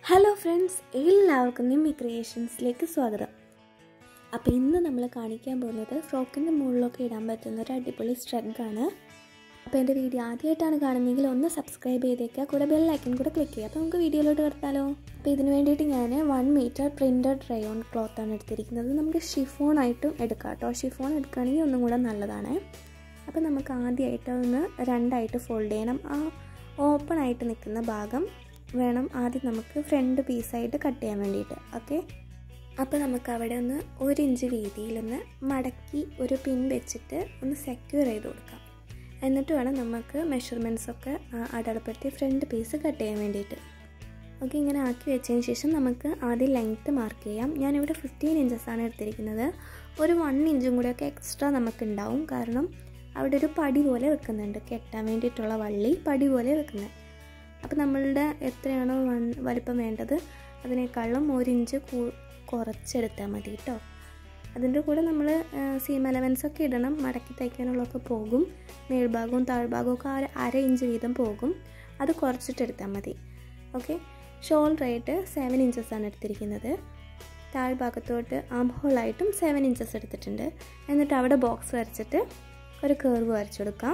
hello friends എല്ലാവർക്കും നിമ്മി ക്രിയേഷൻസിലേക്ക് സ്വാഗതം അപ്പോൾ ഇന്ന് നമ്മൾ കാണിക്കാൻ പോകുന്നത് ഫ്രോക്കിൻ്റെ മുകളിലൊക്കെ ഇടാൻ പറ്റുന്ന ഒരു അടിപൊളി സ്ട്രഗാണ് അപ്പോൾ എൻ്റെ വീഡിയോ ആദ്യമായിട്ടാണ് കാണുന്നതെങ്കിൽ ഒന്ന് സബ്സ്ക്രൈബ് ചെയ്തേക്കുക കൂടെ ബെല്ലൈക്കൻ കൂടെ ക്ലിക്ക് ചെയ്യുക അപ്പോൾ നമുക്ക് വീഡിയോയിലോട്ട് കിടത്താലോ അപ്പോൾ ഇതിന് വേണ്ടിയിട്ട് ഞാൻ വൺ മീറ്റർ പ്രിൻറ്റഡ് റയോൺ ക്ലോത്താണ് എടുത്തിരിക്കുന്നത് നമുക്ക് ഷിഫോൺ ആയിട്ടും എടുക്കാം കേട്ടോ ഷിഫോൺ എടുക്കുകയാണെങ്കിൽ ഒന്നും കൂടെ നല്ലതാണ് അപ്പോൾ നമുക്ക് ആദ്യമായിട്ട് ഒന്ന് രണ്ടായിട്ട് ഫോൾഡ് ചെയ്യണം ആ ഓപ്പൺ ആയിട്ട് നിൽക്കുന്ന ഭാഗം വേണം ആദ്യം നമുക്ക് ഫ്രണ്ട് പീസായിട്ട് കട്ട് ചെയ്യാൻ വേണ്ടിയിട്ട് ഓക്കെ അപ്പോൾ നമുക്ക് അവിടെ ഒന്ന് ഒരു ഇഞ്ച് വീതിയിലൊന്ന് മടക്കി ഒരു പിൻ വെച്ചിട്ട് ഒന്ന് സെക്യൂർ ചെയ്ത് കൊടുക്കാം എന്നിട്ട് വേണം നമുക്ക് മെഷർമെൻറ്റ്സ് ഒക്കെ അടയാളപ്പെടുത്തി ഫ്രണ്ട് പീസ് കട്ട് ചെയ്യാൻ വേണ്ടിയിട്ട് ഓക്കെ ഇങ്ങനെ ആക്കി വെച്ചതിന് ശേഷം നമുക്ക് ആദ്യം ലെങ്ത്ത് മാർക്ക് ചെയ്യാം ഞാനിവിടെ ഫിഫ്റ്റീൻ ഇഞ്ചസാണ് എടുത്തിരിക്കുന്നത് ഒരു വൺ ഇഞ്ചും കൂടെയൊക്കെ എക്സ്ട്രാ നമുക്ക് ഉണ്ടാവും കാരണം അവിടെ ഒരു പടി പോലെ വെക്കുന്നുണ്ട് കെട്ടാൻ വേണ്ടിയിട്ടുള്ള വള്ളി പടി പോലെ വെക്കുന്നത് അപ്പോൾ നമ്മളുടെ എത്രയാണോ വൺ വലിപ്പം വേണ്ടത് അതിനേക്കാളും ഒരു ഇഞ്ച് കൂ കുറച്ചെടുത്താൽ മതി കേട്ടോ അതിൻ്റെ കൂടെ നമ്മൾ സീം എലവൻസ് ഒക്കെ ഇടണം മടക്കി തയ്ക്കാനുള്ളതൊക്കെ പോകും മേൽഭാഗവും താഴ്ഭാഗവും ഒക്കെ അര അര ഇഞ്ച് വീതം പോകും അത് കുറച്ചിട്ടെടുത്താൽ മതി ഓക്കെ ഷോൾഡർ ആയിട്ട് സെവൻ ഇഞ്ചസ് ആണ് എടുത്തിരിക്കുന്നത് താഴ്ഭാഗത്തോട്ട് ആം ഹോളായിട്ടും സെവൻ ഇഞ്ചസ് എടുത്തിട്ടുണ്ട് എന്നിട്ട് അവിടെ ബോക്സ് വരച്ചിട്ട് ഒരു കേർവ് വരച്ചു കൊടുക്കാം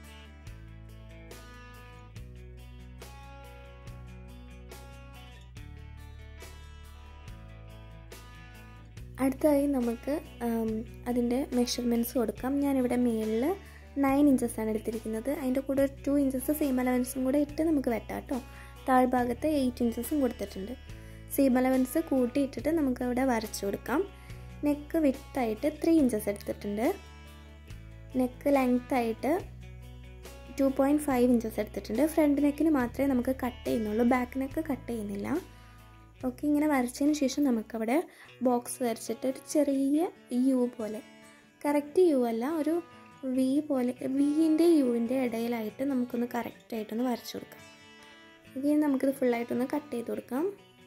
അടുത്തതായി നമുക്ക് അതിൻ്റെ മെഷർമെൻറ്റ്സ് കൊടുക്കാം ഞാനിവിടെ മേളിൽ നയൻ ഇഞ്ചസ് ആണ് എടുത്തിരിക്കുന്നത് അതിൻ്റെ കൂടെ ഒരു ടു ഇഞ്ചസ് സീം അലവൻസും കൂടെ ഇട്ട് നമുക്ക് വെട്ടാം കേട്ടോ താഴ്ഭാഗത്ത് എയ്റ്റ് ഇഞ്ചസും കൊടുത്തിട്ടുണ്ട് സീം അലവൻസ് കൂട്ടിയിട്ടിട്ട് നമുക്ക് അവിടെ വരച്ചു കൊടുക്കാം നെക്ക് വിട്ടായിട്ട് ത്രീ ഇഞ്ചസ് എടുത്തിട്ടുണ്ട് നെക്ക് ലെങ്ത് ആയിട്ട് ടു പോയിൻറ്റ് ഫൈവ് ഇഞ്ചസ് എടുത്തിട്ടുണ്ട് ഫ്രണ്ട് നെക്കിന് മാത്രമേ നമുക്ക് കട്ട് ചെയ്യുന്നുള്ളൂ ബാക്ക് നെക്ക് കട്ട് ചെയ്യുന്നില്ല ഓക്കെ ഇങ്ങനെ വരച്ചതിന് ശേഷം നമുക്കവിടെ ബോക്സ് വരച്ചിട്ട് ഒരു ചെറിയ യു പോലെ കറക്റ്റ് യു അല്ല ഒരു വി പോലെ വിൻ്റെ യുവിൻ്റെ ഇടയിലായിട്ട് നമുക്കൊന്ന് കറക്റ്റായിട്ടൊന്ന് വരച്ചു കൊടുക്കാം ഓക്കെ നമുക്കിത് ഫുള്ളായിട്ടൊന്ന് കട്ട് ചെയ്ത് കൊടുക്കാം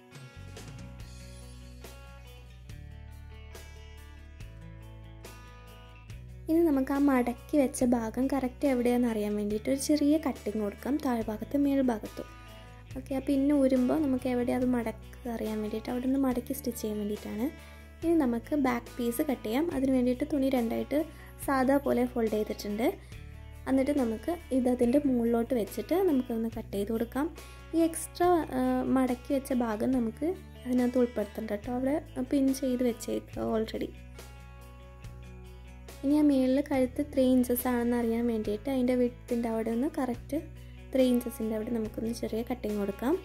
ഇനി നമുക്ക് ആ മടക്കി വെച്ച ഭാഗം കറക്റ്റ് എവിടെയാണെന്ന് അറിയാൻ വേണ്ടിയിട്ട് ഒരു ചെറിയ കട്ടിങ് കൊടുക്കാം താഴ്ഭാഗത്തും മേൽഭാഗത്തും ഓക്കെ അപ്പോൾ ഇന്ന് ഊരുമ്പോൾ നമുക്ക് എവിടെ അത് മടക്കുക അറിയാൻ വേണ്ടിയിട്ട് അവിടെ നിന്ന് മടക്കി സ്റ്റിച്ച് ചെയ്യാൻ വേണ്ടിയിട്ടാണ് ഇനി നമുക്ക് ബാക്ക് പീസ് കട്ട് ചെയ്യാം അതിന് വേണ്ടിയിട്ട് തുണി രണ്ടായിട്ട് സാധാ പോലെ ഫോൾഡ് ചെയ്തിട്ടുണ്ട് എന്നിട്ട് നമുക്ക് ഇതതിൻ്റെ മുകളിലോട്ട് വെച്ചിട്ട് നമുക്കൊന്ന് കട്ട് ചെയ്ത് കൊടുക്കാം ഈ എക്സ്ട്രാ മടക്കി വെച്ച ഭാഗം നമുക്ക് അതിനകത്ത് ഉൾപ്പെടുത്തണ്ട കേട്ടോ അവിടെ പിൻ ചെയ്ത് വെച്ചേക്കുക ഓൾറെഡി ഇനി ആ മുകളിൽ കഴുത്ത് ത്രീ ഇഞ്ചസ് ആണെന്ന് അറിയാൻ വേണ്ടിയിട്ട് അതിൻ്റെ വിട്ടിൻ്റെ അവിടെ ഒന്ന് കറക്റ്റ് ത്രീ ഇഞ്ചസിൻ്റെ അവിടെ നമുക്കൊന്ന് ചെറിയ കട്ടിങ് കൊടുക്കാം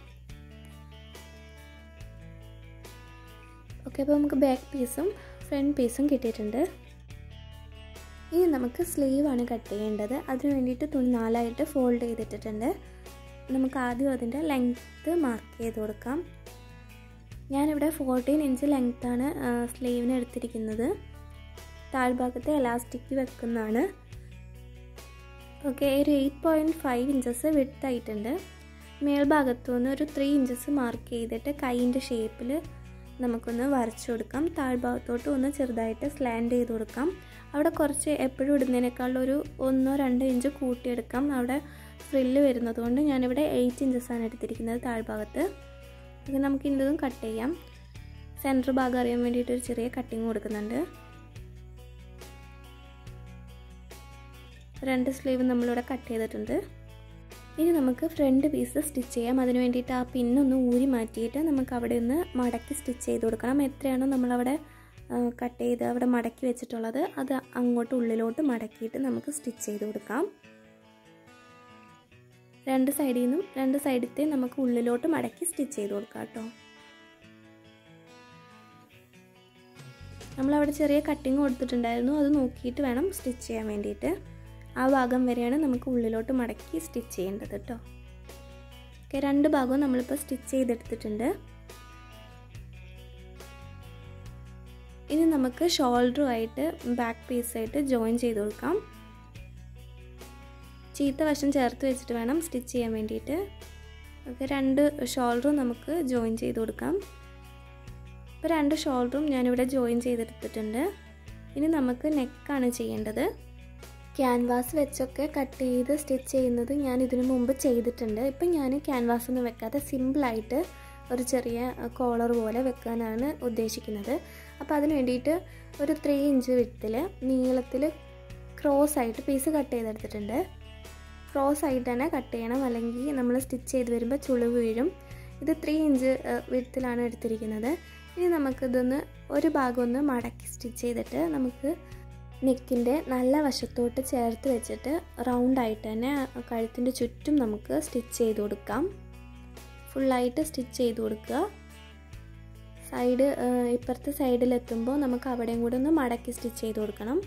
ഓക്കെ അപ്പോൾ നമുക്ക് ബാക്ക് പീസും ഫ്രണ്ട് പീസും കിട്ടിയിട്ടുണ്ട് ഇനി നമുക്ക് സ്ലീവാണ് കട്ട് ചെയ്യേണ്ടത് അതിന് വേണ്ടിയിട്ട് തുണി നാലായിട്ട് ഫോൾഡ് ചെയ്തിട്ടിട്ടുണ്ട് നമുക്ക് ആദ്യം അതിൻ്റെ ലെങ്ത്ത് മാർക്ക് ചെയ്ത് കൊടുക്കാം ഞാനിവിടെ ഫോർട്ടീൻ ഇഞ്ച് ലെങ്ത്താണ് സ്ലീവിന് എടുത്തിരിക്കുന്നത് താഴ്ഭാഗത്ത് എലാസ്റ്റിക് വെക്കുന്നതാണ് ഓക്കെ ഒരു എയ്റ്റ് പോയിൻറ്റ് ഫൈവ് ഇഞ്ചസ് വിട്ടായിട്ടുണ്ട് മേൽഭാഗത്തു നിന്ന് ഒരു ത്രീ ഇഞ്ചസ് മാർക്ക് ചെയ്തിട്ട് കൈയിൻ്റെ ഷേപ്പിൽ നമുക്കൊന്ന് വരച്ചു കൊടുക്കാം താഴ്ഭാഗത്തോട്ട് ഒന്ന് ചെറുതായിട്ട് സ്ലാൻഡ് ചെയ്ത് കൊടുക്കാം അവിടെ കുറച്ച് എപ്പോഴും ഇടുന്നതിനേക്കാളും ഒരു ഒന്നോ രണ്ടോ ഇഞ്ച് കൂട്ടിയെടുക്കാം അവിടെ ഫ്രില്ല് വരുന്നത് കൊണ്ട് ഞാനിവിടെ എയ്റ്റ് ഇഞ്ചസാണ് എടുത്തിരിക്കുന്നത് താഴ്ഭാഗത്ത് ഇത് നമുക്ക് ഇന്നതും കട്ട് ചെയ്യാം സെൻറ്റർ ഭാഗം അറിയാൻ വേണ്ടിയിട്ട് ഒരു ചെറിയ കട്ടിങ് കൊടുക്കുന്നുണ്ട് രണ്ട് സ്ലീവ് നമ്മളിവിടെ കട്ട് ചെയ്തിട്ടുണ്ട് ഇനി നമുക്ക് ഫ്രണ്ട് പീസ് സ്റ്റിച്ച് ചെയ്യാം അതിന് വേണ്ടിയിട്ട് ആ പിന്നൊന്ന് ഊരി മാറ്റിയിട്ട് നമുക്ക് അവിടെ ഒന്ന് മടക്കി സ്റ്റിച്ച് ചെയ്ത് കൊടുക്കണം എത്രയാണോ നമ്മളവിടെ കട്ട് ചെയ്ത് അവിടെ മടക്കി വെച്ചിട്ടുള്ളത് അത് അങ്ങോട്ട് ഉള്ളിലോട്ട് മടക്കിയിട്ട് നമുക്ക് സ്റ്റിച്ച് ചെയ്ത് കൊടുക്കാം രണ്ട് സൈഡിൽ നിന്നും രണ്ട് സൈഡത്തെ നമുക്ക് ഉള്ളിലോട്ട് മടക്കി സ്റ്റിച്ച് ചെയ്ത് കൊടുക്കാം കേട്ടോ നമ്മളവിടെ ചെറിയ കട്ടിങ് കൊടുത്തിട്ടുണ്ടായിരുന്നു അത് നോക്കിയിട്ട് വേണം സ്റ്റിച്ച് ചെയ്യാൻ വേണ്ടിയിട്ട് ആ ഭാഗം വരെയാണ് നമുക്ക് ഉള്ളിലോട്ട് മടക്കി സ്റ്റിച്ച് ചെയ്യേണ്ടത് കേട്ടോ ഓക്കെ രണ്ട് ഭാഗവും നമ്മളിപ്പോൾ സ്റ്റിച്ച് ചെയ്തെടുത്തിട്ടുണ്ട് ഇനി നമുക്ക് ഷോൾഡറുമായിട്ട് ബാക്ക് പീസായിട്ട് ജോയിൻ ചെയ്ത് കൊടുക്കാം ചീത്ത വശം ചേർത്ത് വെച്ചിട്ട് വേണം സ്റ്റിച്ച് ചെയ്യാൻ വേണ്ടിയിട്ട് ഓക്കെ രണ്ട് ഷോൾഡറും നമുക്ക് ജോയിൻ ചെയ്ത് കൊടുക്കാം ഇപ്പോൾ രണ്ട് ഷോൾഡറും ഞാനിവിടെ ജോയിൻ ചെയ്തെടുത്തിട്ടുണ്ട് ഇനി നമുക്ക് നെക്കാണ് ചെയ്യേണ്ടത് ക്യാൻവാസ് വെച്ചൊക്കെ കട്ട് ചെയ്ത് സ്റ്റിച്ച് ചെയ്യുന്നത് ഞാൻ ഇതിനു മുമ്പ് ചെയ്തിട്ടുണ്ട് ഇപ്പം ഞാൻ ക്യാൻവാസ് ഒന്നും വെക്കാതെ സിമ്പിളായിട്ട് ഒരു ചെറിയ കോളർ പോലെ വെക്കാനാണ് ഉദ്ദേശിക്കുന്നത് അപ്പോൾ അതിന് വേണ്ടിയിട്ട് ഒരു ത്രീ ഇഞ്ച് വിട്ടിൽ നീളത്തിൽ ക്രോസ് ആയിട്ട് പീസ് കട്ട് ചെയ്തെടുത്തിട്ടുണ്ട് ക്രോസ് ആയിട്ട് തന്നെ കട്ട് ചെയ്യണം അല്ലെങ്കിൽ നമ്മൾ സ്റ്റിച്ച് ചെയ്ത് വരുമ്പോൾ ചുളിവ് വീഴും ഇത് ത്രീ ഇഞ്ച് വിടത്തിലാണ് എടുത്തിരിക്കുന്നത് ഇനി നമുക്കിതൊന്ന് ഒരു ഭാഗം ഒന്ന് മടക്കി സ്റ്റിച്ച് ചെയ്തിട്ട് നമുക്ക് നെക്കിൻ്റെ നല്ല വശത്തോട്ട് ചേർത്ത് വെച്ചിട്ട് റൗണ്ടായിട്ട് തന്നെ കഴുത്തിൻ്റെ ചുറ്റും നമുക്ക് സ്റ്റിച്ച് ചെയ്ത് കൊടുക്കാം ഫുള്ളായിട്ട് സ്റ്റിച്ച് ചെയ്ത് കൊടുക്കുക സൈഡ് ഇപ്പുറത്തെ സൈഡിലെത്തുമ്പോൾ നമുക്ക് അവിടെയും കൂടെ ഒന്ന് മടക്കി സ്റ്റിച്ച് ചെയ്ത് കൊടുക്കണം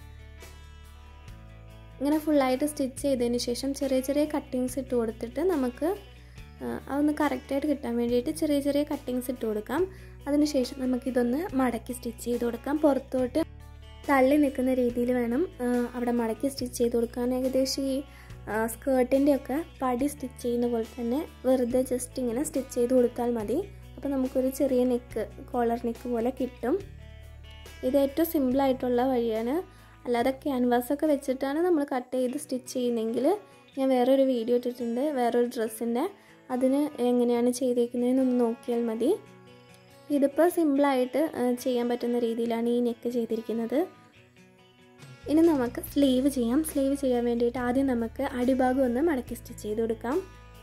ഇങ്ങനെ ഫുള്ളായിട്ട് സ്റ്റിച്ച് ചെയ്തതിന് ശേഷം ചെറിയ ചെറിയ കട്ടിങ്സ് ഇട്ട് കൊടുത്തിട്ട് നമുക്ക് അതൊന്ന് കറക്റ്റായിട്ട് കിട്ടാൻ വേണ്ടിയിട്ട് ചെറിയ ചെറിയ കട്ടിങ്സ് ഇട്ട് കൊടുക്കാം അതിനുശേഷം നമുക്കിതൊന്ന് മടക്കി സ്റ്റിച്ച് ചെയ്ത് കൊടുക്കാം പുറത്തോട്ട് തള്ളി നിൽക്കുന്ന രീതിയിൽ വേണം അവിടെ മടക്കി സ്റ്റിച്ച് ചെയ്ത് കൊടുക്കാൻ ഏകദേശം ഈ സ്കേർട്ടിൻ്റെ ഒക്കെ പടി സ്റ്റിച്ച് ചെയ്യുന്ന പോലെ തന്നെ വെറുതെ ജസ്റ്റ് ഇങ്ങനെ സ്റ്റിച്ച് ചെയ്ത് കൊടുത്താൽ മതി അപ്പോൾ നമുക്കൊരു ചെറിയ നെക്ക് കോളർ നെക്ക് പോലെ കിട്ടും ഇത് ഏറ്റവും സിമ്പിളായിട്ടുള്ള വഴിയാണ് അല്ലാതെ ക്യാൻവാസൊക്കെ വെച്ചിട്ടാണ് നമ്മൾ കട്ട് ചെയ്ത് സ്റ്റിച്ച് ചെയ്യുന്നതെങ്കിൽ ഞാൻ വേറൊരു വീഡിയോ ഇട്ടിട്ടുണ്ട് വേറൊരു ഡ്രസ്സിൻ്റെ അതിന് എങ്ങനെയാണ് ചെയ്തേക്കുന്നതെന്നൊന്ന് നോക്കിയാൽ മതി ഇതിപ്പോൾ സിമ്പിളായിട്ട് ചെയ്യാൻ പറ്റുന്ന രീതിയിലാണ് ഈ നെക്ക് ചെയ്തിരിക്കുന്നത് ഇനി നമുക്ക് സ്ലീവ് ചെയ്യാം സ്ലീവ് ചെയ്യാൻ വേണ്ടിയിട്ട് ആദ്യം നമുക്ക് അടിഭാഗം ഒന്ന് മടക്കി സ്റ്റിച്ച് ചെയ്ത് കൊടുക്കാം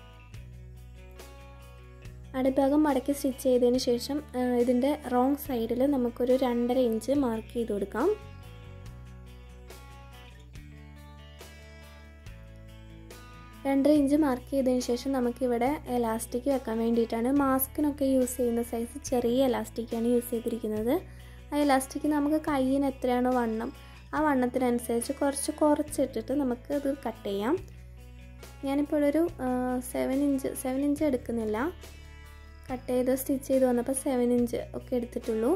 അടിഭാഗം മടക്കി സ്റ്റിച്ച് ചെയ്തതിന് ശേഷം ഇതിൻ്റെ റോങ് സൈഡിൽ നമുക്കൊരു രണ്ടര ഇഞ്ച് മാർക്ക് ചെയ്ത് കൊടുക്കാം രണ്ടര ഇഞ്ച് മാർക്ക് ചെയ്തതിന് ശേഷം നമുക്കിവിടെ എലാസ്റ്റിക് വെക്കാൻ വേണ്ടിയിട്ടാണ് മാസ്കിനൊക്കെ യൂസ് ചെയ്യുന്ന സൈസ് ചെറിയ എലാസ്റ്റിക്കാണ് യൂസ് ചെയ്തിരിക്കുന്നത് ആ എലാസ്റ്റിക് നമുക്ക് കയ്യിന് എത്രയാണോ വണ്ണം ആ വണ്ണത്തിനനുസരിച്ച് കുറച്ച് കുറച്ചിട്ടിട്ട് നമുക്ക് ഇത് കട്ട് ചെയ്യാം ഞാനിപ്പോൾ ഒരു സെവൻ ഇഞ്ച് സെവൻ ഇഞ്ച് എടുക്കുന്നില്ല കട്ട് ചെയ്ത് സ്റ്റിച്ച് ചെയ്ത് വന്നപ്പോൾ സെവൻ ഇഞ്ച് ഒക്കെ എടുത്തിട്ടുള്ളൂ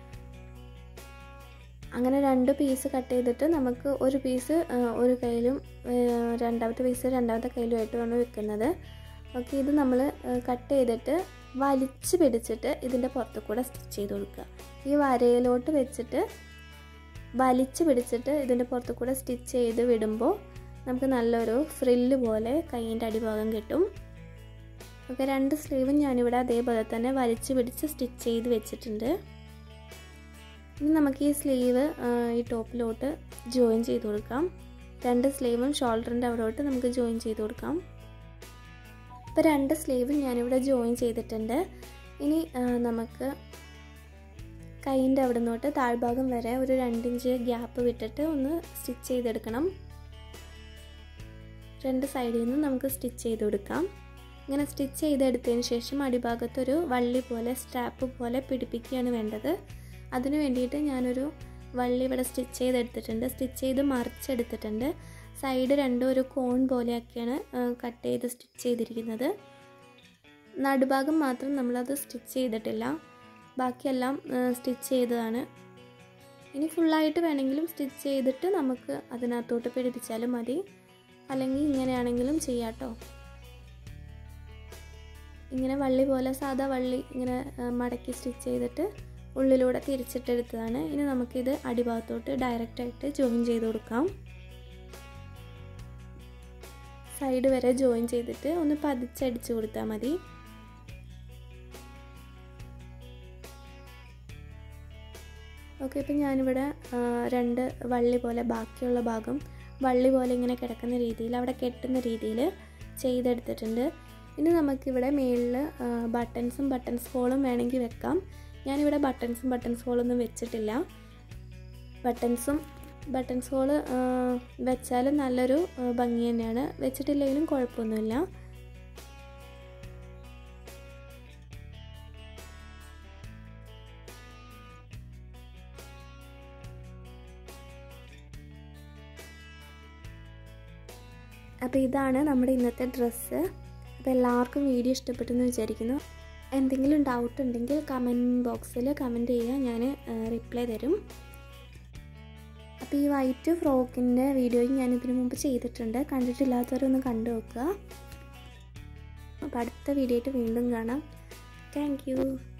അങ്ങനെ രണ്ട് പീസ് കട്ട് ചെയ്തിട്ട് നമുക്ക് ഒരു പീസ് ഒരു കയ്യിലും രണ്ടാമത്തെ പീസ് രണ്ടാമത്തെ കയ്യിലുമായിട്ടാണ് വെക്കുന്നത് ഓക്കെ ഇത് നമ്മൾ കട്ട് ചെയ്തിട്ട് വലിച്ച് പിടിച്ചിട്ട് ഇതിൻ്റെ പുറത്ത് കൂടെ സ്റ്റിച്ച് ചെയ്ത് കൊടുക്കുക ഈ വരയിലോട്ട് വെച്ചിട്ട് വലിച്ച് പിടിച്ചിട്ട് ഇതിൻ്റെ പുറത്ത് കൂടെ സ്റ്റിച്ച് ചെയ്ത് വിടുമ്പോൾ നമുക്ക് നല്ലൊരു ഫ്രില്ല് പോലെ കൈയിൻ്റെ അടിഭാഗം കിട്ടും ഓക്കെ രണ്ട് സ്ലീവും ഞാനിവിടെ അതേപോലെ തന്നെ വലിച്ച് പിടിച്ച് സ്റ്റിച്ച് ചെയ്ത് വെച്ചിട്ടുണ്ട് ഇനി നമുക്ക് ഈ സ്ലീവ് ഈ ടോപ്പിലോട്ട് ജോയിൻ ചെയ്ത് കൊടുക്കാം രണ്ട് സ്ലീവും ഷോൾഡറിൻ്റെ അവിടോട്ട് നമുക്ക് ജോയിൻ ചെയ്ത് കൊടുക്കാം ഇപ്പോൾ രണ്ട് സ്ലീവും ഞാനിവിടെ ജോയിൻ ചെയ്തിട്ടുണ്ട് ഇനി നമുക്ക് കൈയിൻ്റെ അവിടെ നിന്നോട്ട് താഴ്ഭാഗം വരെ ഒരു രണ്ടിഞ്ച് ഗ്യാപ്പ് വിട്ടിട്ട് ഒന്ന് സ്റ്റിച്ച് ചെയ്തെടുക്കണം രണ്ട് സൈഡിൽ നിന്ന് നമുക്ക് സ്റ്റിച്ച് ചെയ്ത് കൊടുക്കാം ഇങ്ങനെ സ്റ്റിച്ച് ചെയ്തെടുത്തതിന് ശേഷം അടിഭാഗത്തൊരു വള്ളി പോലെ സ്ട്രാപ്പ് പോലെ പിടിപ്പിക്കുകയാണ് വേണ്ടത് അതിന് വേണ്ടിയിട്ട് ഞാനൊരു വള്ളി ഇവിടെ സ്റ്റിച്ച് ചെയ്തെടുത്തിട്ടുണ്ട് സ്റ്റിച്ച് ചെയ്ത് മറിച്ചെടുത്തിട്ടുണ്ട് സൈഡ് രണ്ടും ഒരു കോൺ പോലെയൊക്കെയാണ് കട്ട് ചെയ്ത് സ്റ്റിച്ച് ചെയ്തിരിക്കുന്നത് നടുഭാഗം മാത്രം നമ്മളത് സ്റ്റിച്ച് ചെയ്തിട്ടില്ല ബാക്കിയെല്ലാം സ്റ്റിച്ച് ചെയ്തതാണ് ഇനി ഫുള്ളായിട്ട് വേണമെങ്കിലും സ്റ്റിച്ച് ചെയ്തിട്ട് നമുക്ക് അതിനകത്തോട്ട് പിടിപ്പിച്ചാലും മതി അല്ലെങ്കിൽ ഇങ്ങനെയാണെങ്കിലും ചെയ്യാം കേട്ടോ ഇങ്ങനെ വള്ളി പോലെ സാധാ വള്ളി ഇങ്ങനെ മടക്കി സ്റ്റിച്ച് ചെയ്തിട്ട് ഉള്ളിലൂടെ തിരിച്ചിട്ടെടുത്തതാണ് ഇനി നമുക്കിത് അടിഭാഗത്തോട്ട് ഡയറക്റ്റായിട്ട് ജോയിൻ ചെയ്ത് കൊടുക്കാം സൈഡ് വരെ ജോയിൻ ചെയ്തിട്ട് ഒന്ന് പതിച്ചടിച്ച് കൊടുത്താൽ മതി ഓക്കെ ഇപ്പം ഞാനിവിടെ രണ്ട് വള്ളി പോലെ ബാക്കിയുള്ള ഭാഗം വള്ളി പോലെ ഇങ്ങനെ കിടക്കുന്ന രീതിയിൽ അവിടെ കെട്ടുന്ന രീതിയിൽ ചെയ്തെടുത്തിട്ടുണ്ട് ഇനി നമുക്കിവിടെ മേളിൽ ബട്ടൺസും ബട്ടൺസ് ഹോളും വേണമെങ്കിൽ വെക്കാം ഞാനിവിടെ ബട്ടൺസും ബട്ടൺസ് ഹോളൊന്നും വെച്ചിട്ടില്ല ബട്ടൺസും ബട്ടൺസ് ഹോള് വെച്ചാലും നല്ലൊരു ഭംഗി തന്നെയാണ് വെച്ചിട്ടില്ലെങ്കിലും കുഴപ്പമൊന്നുമില്ല അപ്പോൾ ഇതാണ് നമ്മുടെ ഇന്നത്തെ ഡ്രസ്സ് അപ്പോൾ എല്ലാവർക്കും വീഡിയോ ഇഷ്ടപ്പെട്ടെന്ന് വിചാരിക്കുന്നു എന്തെങ്കിലും ഡൗട്ട് ഉണ്ടെങ്കിൽ കമൻറ്റ് ബോക്സിൽ കമൻറ്റ് ചെയ്യുക ഞാൻ റിപ്ലൈ തരും അപ്പോൾ ഈ വൈറ്റ് ഫ്രോക്കിൻ്റെ വീഡിയോയും ഞാൻ ഇതിനു മുമ്പ് ചെയ്തിട്ടുണ്ട് കണ്ടിട്ടില്ലാത്തവരൊന്ന് കണ്ടു നോക്കുക അപ്പോൾ അടുത്ത വീഡിയോ ആയിട്ട് വീണ്ടും കാണാം താങ്ക്